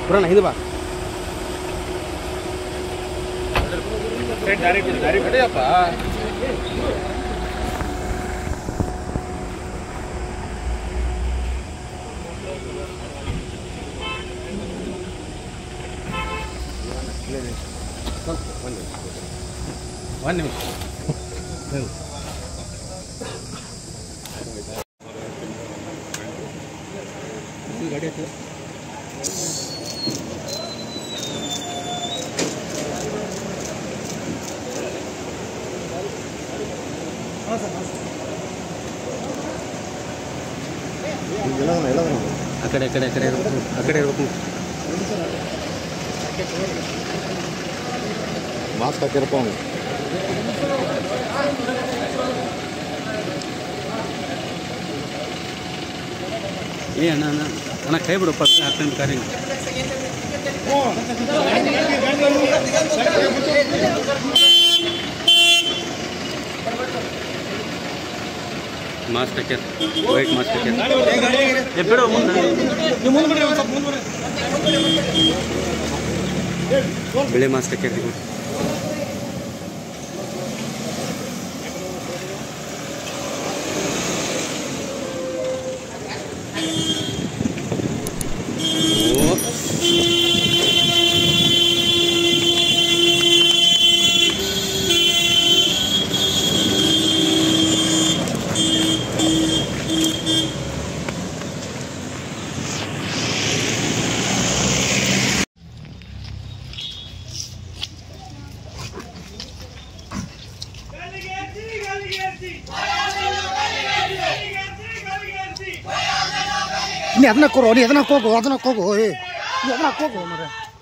ಪುರಾಣ ಇದು ಬಾ ಒಂದು ನಿಮಿಷ ಗಾಡಿ ಹತ್ತಿರ ಆ ಕಡೆ ಆ ಕಡೆ ಆ ಕಡೆ ಇರ್ಬೇಕು ಆ ಕಡೆ ಇರ್ಬೇಕು ಮಾಸ್ಕ್ ಹಾಕಿರಪ್ಪ ಅವ್ನು ಏ ಅಣ್ಣ ಅಣ್ಣ ಅಣ್ಣ ಕೈ ಬಿಡಪ್ಪ ಹತ್ತನೇ ಕಾರಿ ಮಾಸ್ಕ್ ಹಾಕ್ಯಾರ ವೈಟ್ ಮಾಸ್ಕ್ ಹಾಕ್ಯಾರ ಏ ಬಿಡು ಮುಂದೆ ಬಿಳಿ ಮಾಸ್ಕ್ ಹಾಕ್ಯಾರ ಇವ್ರು. ಓ ನೀ ಅದನ್ನ ಕೊಡು ನೀ ಅದನ್ನ ಹೋಗು ಅದನ್ನ ಹೋಗು ಏ ನೀ ಅದನ್ನ ಹೋಗು ಮರ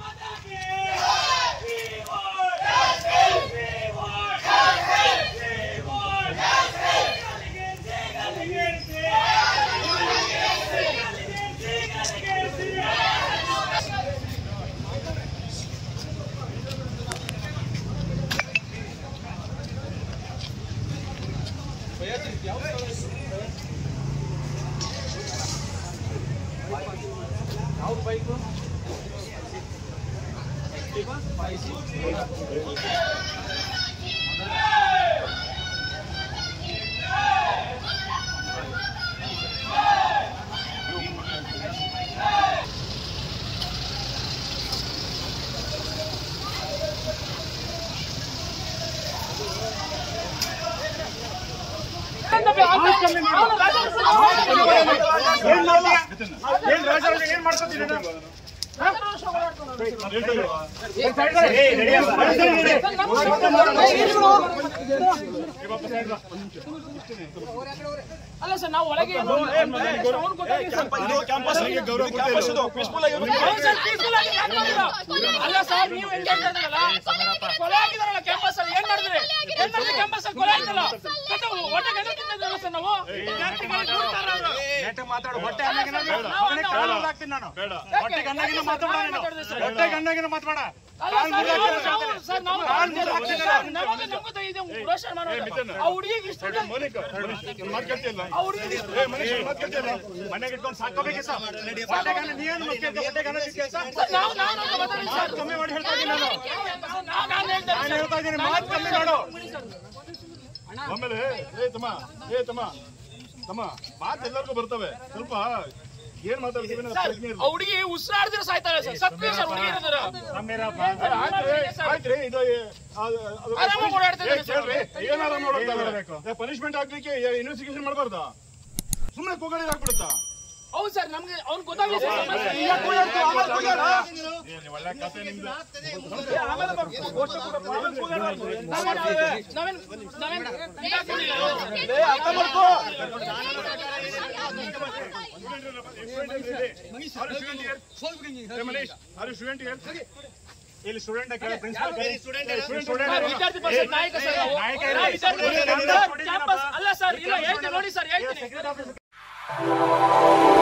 ಅಲ್ಲ ಸರ್ ನಾವು ಒಳಗೆ ಏನು- ಅವ್ನು ಗೊತ್ತಾಗಿದೆ ಸರ್. ಹೌದು ಸರ್, peaceful ಆಗಿ ಯಾಕ್ ಮಾಡಿಲ್ಲ? ಅಲ್ಲ ಸರ್ ನೀವು ಹೆಂಗೆ ಹೇಳ್ತಾ ಇದ್ದೀರಲ್ಲ? ಕೊಲೆ ಆಗಿದಾರಲ್ಲ ಕ್ಯಾಂಪಸ್ ಅಲ್ಲಿ ಏನ್ ಮಾಡಿದ್ರಿ ಏನ್ ಮಾಡಿದ್ರಿ ಕ್ಯಾಂಪಸ್ ಅಲ್ಲಿ ಕೊಲೆ ಆಗಿದಲ್ಲ ಮತ್ತೆ ಹೊಟ್ಟೆಗೆ ಎದೆ ತಿಂದಿದ್ರಲ್ಲ ಸರ್ ನಾವು ವಿದ್ಯಾರ್ಥಿಗಳು ಕೂಡ್ತಾರ ಅವ್ರು. ಮಾತಾಡು ಹೊಟ್ಟೆ ಅನ್ನಗಿನ ನಾವು ಅನ್ನ ಕಾಲ್ ಹಾಕ್ತೀನಿ ನಾನು ಹೊಟ್ಟೆ ಗಂಡಗಿನ ಮಾತಾಡ ನೀನು ಹೊಟ್ಟೆ ಗಂಡಗಿನ ಮಾತಾಡ ಅಲ್ಲ ಸರ್, ನಾವು- ನಾವು- ಸರ್, ನಾವು ಸರ್, ನಮಗೆ ನಮ್ಗೂ ಇದು ರೋಷನ್ ಮಾಡೋದು. ಆ ಹುಡುಗಿಗೆ ಇಷ್ಟು ದೊಡ್ಡ- ಆ ಹುಡುಗಿಗೆ ಇಷ್ಟು ಮನೆಗೆ ಇಟ್ಕೊಂಡು ಸಾಕೋಬೇಕೆ ಸರ್ ಹೊಟ್ಟೆ ಗಂಡ ನೀನು ಮಕ್ಕಳ ಹೊಟ್ಟೆ ಗಂಡ ಸರ್ ಸರ್, ನಾವು ನಾವು ನಾವು ಮಾತಾಡಿ ಸರ್. ಕಮ್ಮಿ ಮಾಡಿ ಹೇಳ್ತಾ ಇದ್ದೀನಿ ನಾನು ನಾವು- ನಾನು ಹೇಳ್ತಾ ನಾನು ಇದ್ದೀನಿ ಹೇಳ್ತಾ ಇದ್ದೀನಿ ಮಾತು ಕಮ್ಮಿ ಮಾಡು ಆಮೇಲೆ ಏ ತಮ್ಮ ಏ ತಮ್ಮ ತಮ್ಮ ಮಾತು ಎಲ್ಲರಿಗೂ ಬರ್ತವೆ ಸ್ವಲ್ಪ ಏನ್ ಮಾತಾಡ್ತೀವಿ ಅನ್ನೋದು ಪ್ರಜ್ಞೆ ಇರ್ಲಿ. ಆ ಹುಡುಗಿ ಉಸಿರಾಡ್ದಿರ ಸಾಯ್ತಾಳೆ ಸರ್ ಸತ್ಯ ಸರ್ ಹುಡುಗಿ ಇರೋದ್ರ ಆಯ್ತ್ರಿ, ಇದು ಅದು- ಅದು- ಆರಾಮಾಗಿ ಓಡಾಡ್ತಾ ಇದ್ದಾರೆ ಏ, ಕೇಳ್ರಿ, ಏನ್ ಆರಾಮ ಪನಿಷ್ಮೆಂಟ್ ಆಗ್ಲಿಕ್ಕೆ ಇನ್ವೆಸ್ಟಿಗೇಷನ್ ಮಾಡಬಾರ್ದ ಸುಮ್ಮನೆ ಕೂಗಡಿ ಹಾಕ್ಬಿಡುತ್ತಾ ಹೌದು ಸರ್ ನಮ್ಗೆ ಅವ್ನು ಗೊತ್ತಾಗಿದೆ ಸರ್ ಸಮಸ್ಯೆ. ಈಗ ಕೂಗಾಡ್ತು, ಆಮೇಲೆ ಕೂಗಾಡ. ಏನ್ ಒಳ್ಳೆ ಕಥೆ ನಿಮ್ದು. ಆಮೇಲೆ ಬರ್ತೀವಿ. ಅಷ್ಟು ಕೂಡ ಆಮೇಲೆ ಕೂಗಾಡ್ಬಾರ್ದು. ನಾವೇನ್- ನಾವೇನ್ ನಾವೇನ್ ಇದಾಗ್ತಿಲ್ಲ. ಏ, ಅರ್ಥ ಮಾಡ್ಕೋ. ಇಲ್ಲಿ ಸ್ಟೂಡೆಂಟ್ ಸರ್, ವಿದ್ಯಾರ್ಥಿ ಪರಿಷತ್ ನಾಯಕ ಸರ್ ನಾವು. ನಾವು ವಿದ್ಯಾರ್ಥಿ ಪರಿಷತ್ ಸರ್, ಕ್ಯಾಂಪಸ್ ಅಲ್ಲ ಸರ್ ಇಲ್ಲ ಹೇಳ್ತೀನಿ ನೋಡಿ ಸರ್ ಹೇಳ್ತೀನಿ